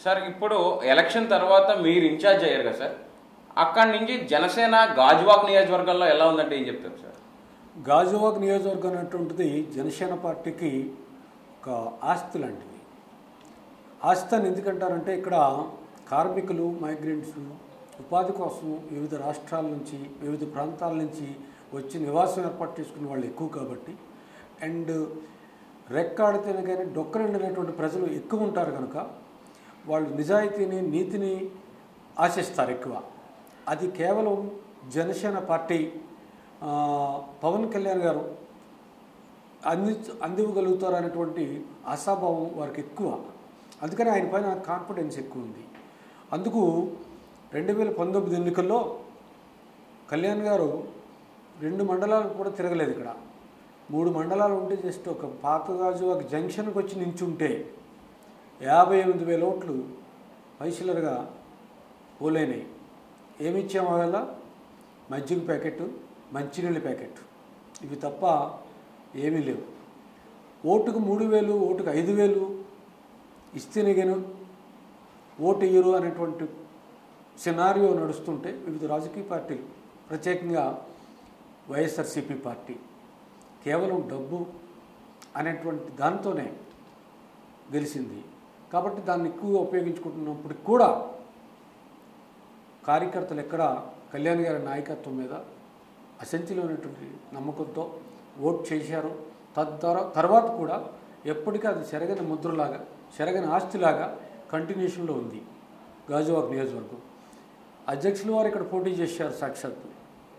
sir ఇప్పుడు election తర్వాత మీరు ఇన్ఛార్జ్ అయ్యారు కదా సార్ అక్కడి నుంచి జనసేన గాజువాక్ నియోజకవర్గంలో ఎలా ఉందంటే ఏం చెప్తారు సార్ గాజువాక్ నియోజకవర్గం అనేటువంటిది జనసేన పార్టీకి ఒక ఆస్తి లాంటిది ఆస్తి అని ఎందుకంటారంటే ఇక్కడ కార్మికులు మైగ్రెంట్స్ ఉపాధి కోసం వివిధ రాష్ట్రాల నుంచి వివిధ ప్రాంతాల నుంచి వచ్చి నివాసం ఏర్పాటు చేసుకునే వాళ్ళు ఎక్కువ కాబట్టి అండ్ రెక్కాడితేనే కానీ డొక్కనండినటువంటి ప్రజలు ఎక్కువ ఉంటారు కనుక వాళ్ళు నిజాయితీని నీతిని ఆశిస్తారు ఎక్కువ అది కేవలం జనసేన పార్టీ ఆ, పవన్ కళ్యాణ్ గారు అంది అందివ్వగలుగుతారు అనేటువంటి ఆశాభావం వారికి ఎక్కువ అందుకని ఆయన పైన కాన్ఫిడెన్స్ ఎక్కువ ఉంది అందుకు రెండు వేల పంతొమ్మిది ఎన్నికల్లో కళ్యాణ్ గారు రెండు మండలాలు కూడా తిరగలేదు ఇక్కడ మూడు మండలాలు ఉంటే జస్ట్ ఒక పాతగాజు ఒక జంక్షన్కి వచ్చి నించుంటే యాభై ఎనిమిది వేల ఓట్లు పైసలరుగా పోలేనాయి ఏమి ఇచ్చాము వల్ల మజ్జిగ ప్యాకెట్ మంచినీళ్ళ ప్యాకెట్ ఇవి తప్ప ఏమీ లేవు ఓటుకు మూడు వేలు ఓటుకు ఐదు వేలు ఇస్తేనే గాను ఓటు ఇయ్యరు అనేటువంటి సినారియో నడుస్తుంటే వివిధ రాజకీయ పార్టీలు ప్రత్యేకంగా వైఎస్ఆర్సీపీ పార్టీ కేవలం డబ్బు అనేటువంటి దాంతోనే గెలిచింది కాబట్టి దాన్ని ఎక్కువగా ఉపయోగించుకుంటున్నప్పటికి కూడా కార్యకర్తలు ఎక్కడ కళ్యాణ్ గారి నాయకత్వం మీద అసంఖ్యమైనటువంటి నమ్మకంతో ఓట్ చేశారు తద్వారా తర్వాత కూడా ఎప్పటికీ అది చెరగని ముద్రలాగా చెరగని ఆస్తిలాగా కంటిన్యూషన్లో ఉంది గాజువాక్ నియోజకవర్గం అధ్యక్షుల వారు ఇక్కడ పోటీ చేశారు సాక్షాత్తు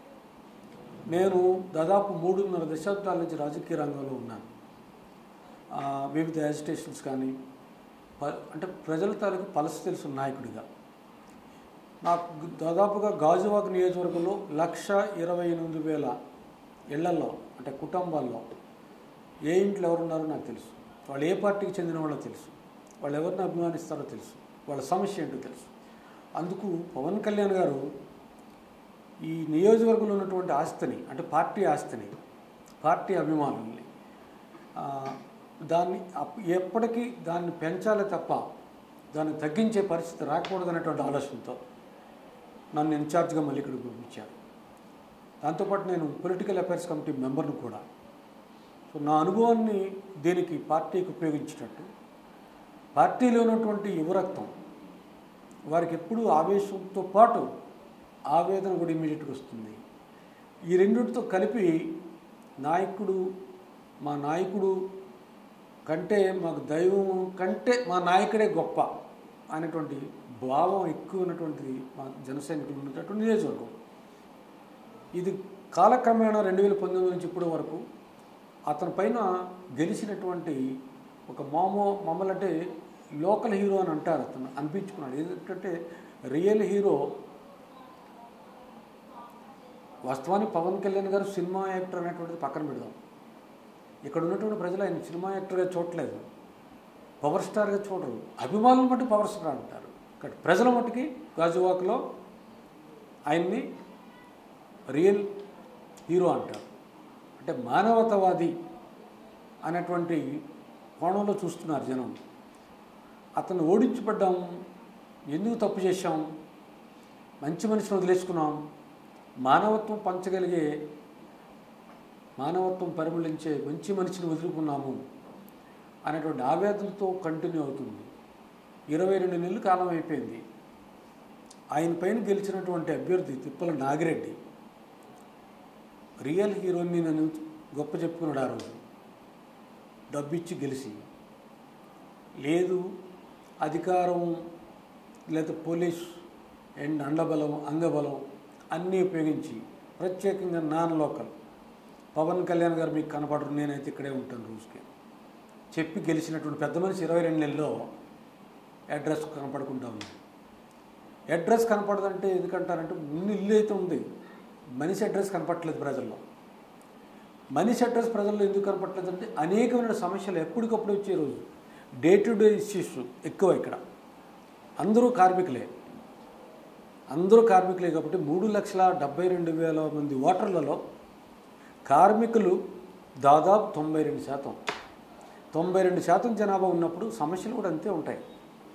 నేను దాదాపు మూడున్నర దశాబ్దాల నుంచి రాజకీయ రంగంలో ఉన్నాను ఆ, వివిధ యాజిటేషన్స్ కానీ ప- అంటే ప్రజల తాలూకు పలస తెలుసు నాయకుడిగా నాకు దాదాపుగా గాజువాక నియోజకవర్గంలో లక్ష ఇరవై ఎనిమిది వేల ఇళ్లల్లో అంటే కుటుంబాల్లో ఏ ఇంట్లో ఎవరున్నారో నాకు తెలుసు వాళ్ళు ఏ పార్టీకి చెందిన వాళ్ళో తెలుసు వాళ్ళు ఎవరిని అభిమానిస్తారో తెలుసు వాళ్ళ సమస్య ఏంటో తెలుసు అందుకు పవన్ కళ్యాణ్ గారు ఈ నియోజకవర్గంలో ఉన్నటువంటి ఆస్తిని అంటే పార్టీ ఆస్తిని పార్టీ అభిమానుల్ని ఆ, దాన్ని అప్- ఎప్పటికీ దాన్ని పెంచాలి తప్ప దాన్ని తగ్గించే పరిస్థితి రాకూడదు అనేటువంటి ఆలోచనతో నన్ను ఇన్ఛార్జ్గా మళ్ళీ ఇక్కడికి పంపించారు దాంతోపాటు నేను పొలిటికల్ అఫైర్స్ కమిటీ మెంబర్ను కూడా సో నా అనుభవాన్ని దీనికి పార్టీకి ఉపయోగించినట్టు పార్టీలో ఉన్నటువంటి యువరక్తం వారికి ఎప్పుడూ ఆవేశంతో పాటు ఆవేదన కూడా ఇమీడియట్గా వస్తుంది ఈ రెండింటితో కలిపి నాయకుడు మా నాయకుడు కంటే మాకు దైవం కంటే మా నాయకుడే గొప్ప అనేటువంటి భావం ఎక్కువ ఉన్నటువంటిది మా జనసైనికులు ఉన్నటువంటి నియోజకవర్గం ఇది కాలక్రమేణా రెండు వేల పంతొమ్మిది నుంచి ఇప్పటి వరకు అతని పైన గెలిచినటువంటి ఒక మామో మమ్మల్ని అంటే లోకల్ హీరో అని అంటారు అతను అనిపించుకున్నాడు ఎందుకంటే రియల్ హీరో వాస్తవానికి పవన్ కళ్యాణ్ గారు సినిమా యాక్టర్ అనేటువంటిది పక్కన పెడదాం ఇక్కడ ఉన్నటువంటి ప్రజలు ఆయన సినిమా యాక్టర్గా చూడట్లేదు పవర్ స్టార్గా చూడరు అభిమానులు మట్టి పవర్ స్టార్ అంటారు ఇక్కడ ప్రజల మట్టుకి గాజువాక్లో ఆయన్ని రియల్ హీరో అంటారు అంటే మానవతావాది అనేటువంటి కోణంలో చూస్తున్నారు జనం అతను ఓడించబడ్డాం ఎందుకు తప్పు చేశాం మంచి మనిషిని వదిలేసుకున్నాం మానవత్వం పంచగలిగే మానవత్వం పరిమళించే మంచి మనిషిని వదులుకున్నాము అనేటువంటి ఆవేదనతో కంటిన్యూ అవుతుంది ఇరవై రెండు నెలల కాలం అయిపోయింది ఆయన పైన గెలిచినటువంటి అభ్యర్థి తిప్పల నాగిరెడ్డి రియల్ హీరోని నన్ను గొప్ప చెప్పుకున్నాడు ఆ రోజు డబ్బిచ్చి గెలిచి లేదు అధికారం లేదా పోలీస్ అండ్ అండబలం అంగబలం అన్నీ ఉపయోగించి ప్రత్యేకంగా నాన్ లోకల్ పవన్ కళ్యాణ్ గారు మీకు కనపడరు నేనైతే ఇక్కడే ఉంటాను రోజుకి చెప్పి గెలిచినటువంటి పెద్ద మనిషి ఇరవై రెండు నెలల్లో అడ్రస్ కనపడకుండా ఉంది అడ్రస్ కనపడదంటే ఎందుకంటారంటే ముందు ఇల్లు అయితే ఉంది మనిషి అడ్రస్ కనపడట్లేదు ప్రజల్లో మనిషి అడ్రస్ ప్రజల్లో ఎందుకు కనపడట్లేదు అంటే అనేకమైన సమస్యలు ఎప్పటికప్పుడు వచ్చే రోజు డే టు డే ఇష్యూస్ ఎక్కువ ఇక్కడ అందరూ కార్మికులే అందరూ కార్మికులే కాబట్టి మూడు లక్షల డెబ్బై రెండు వేల మంది ఓటర్లలో కార్మికులు దాదాపు తొంభై రెండు శాతం తొంభై రెండు శాతం జనాభా ఉన్నప్పుడు సమస్యలు కూడా అంతే ఉంటాయి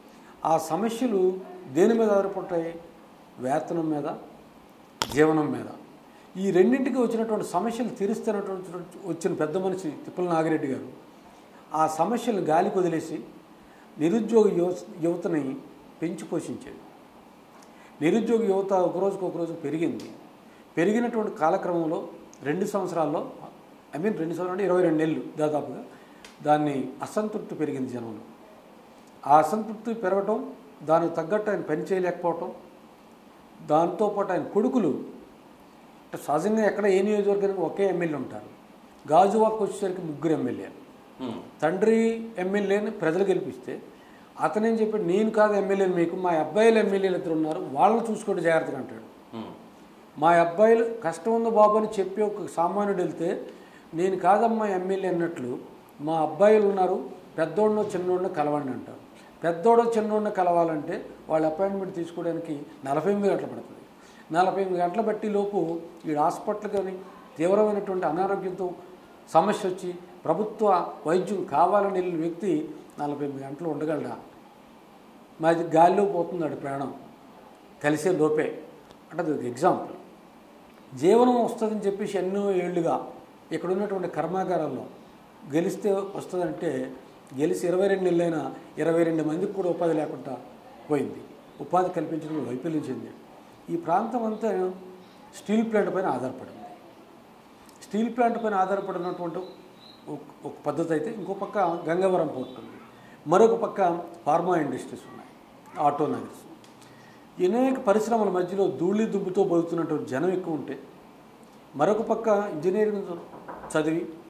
ఆ సమస్యలు దేని మీద ఆధారపడతాయి వేతనం మీద జీవనం మీద ఈ రెండింటికి వచ్చినటువంటి సమస్యలు తీరుస్తున్నటువంటి వచ్చిన పెద్ద మనిషి తిప్పల నాగిరెడ్డి గారు ఆ సమస్యలను గాలికి వదిలేసి నిరుద్యోగ యువ యువతని పెంచి పోషించాడు నిరుద్యోగ యువత ఒకరోజుకు ఒకరోజు పెరిగింది పెరిగినటువంటి కాలక్రమంలో రెండు సంవత్సరాల్లో ఐ మీన్ రెండు సంవత్సరాలు అంటే ఇరవై రెండు నెలలు దాదాపుగా దాన్ని అసంతృప్తి పెరిగింది జనంలో ఆ అసంతృప్తి పెరగటం దానికి తగ్గట్టు ఆయన పని చేయలేకపోవటం దాంతోపాటు ఆయన కొడుకులు అంటే సహజంగా ఎక్కడ ఏ నియోజకవర్గానికి ఒకే ఎమ్మెల్యే ఉంటారు గాజువాక్ వచ్చేసరికి ముగ్గురు ఎమ్మెల్యేలు ఉమ్, తండ్రి ఎమ్మెల్యేని ప్రజలు గెలిపిస్తే అతనేం చెప్పాడు నేను కాదు ఎమ్మెల్యేని మీకు మా అబ్బాయిలు ఎమ్మెల్యేలు ఇద్దరు ఉన్నారు వాళ్ళని చూసుకోండి జాగ్రత్తగా అంటాడు ఉమ్, మా అబ్బాయిలు కష్టం ఉంది బాబు అని చెప్పి ఒక సామాన్యుడు వెళ్తే నేను కాదమ్మా ఎమ్మెల్యే అన్నట్లు మా అబ్బాయిలు ఉన్నారు పెద్దోడినో చిన్నోడినో కలవండి అంటారు పెద్దోడో చిన్నోడినో కలవాలంటే వాళ్ళ అపాయింట్మెంట్ తీసుకోవడానికి నలభై ఎనిమిది గంటలు పడుతుంది నలభై ఎనిమిది గంటలు బట్టి లోపు ఈ హాస్పిటల్ కానీ తీవ్రమైనటువంటి అనారోగ్యంతో సమస్య వచ్చి ప్రభుత్వ వైద్యం కావాలని వెళ్ళిన వ్యక్తి నలభై ఎనిమిది గంటలు ఉండగలడా మాది గాలిలో పోతున్నాడు ప్రాణం కలిసే లోపే అంటే అది ఒక ఎగ్జాంపుల్ జీవనం వస్తుందని చెప్పేసి ఎన్నో ఏళ్ళుగా ఇక్కడ ఉన్నటువంటి కర్మాగారాల్లో గెలిస్తే వస్తుందంటే గెలిచి ఇరవై రెండు నెలలైనా ఇరవై రెండు మందికి కూడా ఉపాధి లేకుండా పోయింది ఉపాధి కల్పించడంలో వైఫల్యం చెందాడు ఈ ప్రాంతం అంతా స్టీల్ ప్లాంట్ పైన ఆధారపడింది స్టీల్ ప్లాంట్ పైన ఆధారపడినటువంటి ఒక- ఒక పద్ధతి అయితే ఇంకో పక్క గంగవరం పోర్ట్ ఉంది మరొక పక్క ఫార్మా ఇండస్ట్రీస్ ఉన్నాయి ఆటో నగర్స్ అనేక పరిశ్రమల మధ్యలో ధూళి దుబ్బుతో బతుకుతున్నటువంటి జనం ఎక్కువ ఉంటే మరొక పక్క ఇంజనీరింగ్ చదివి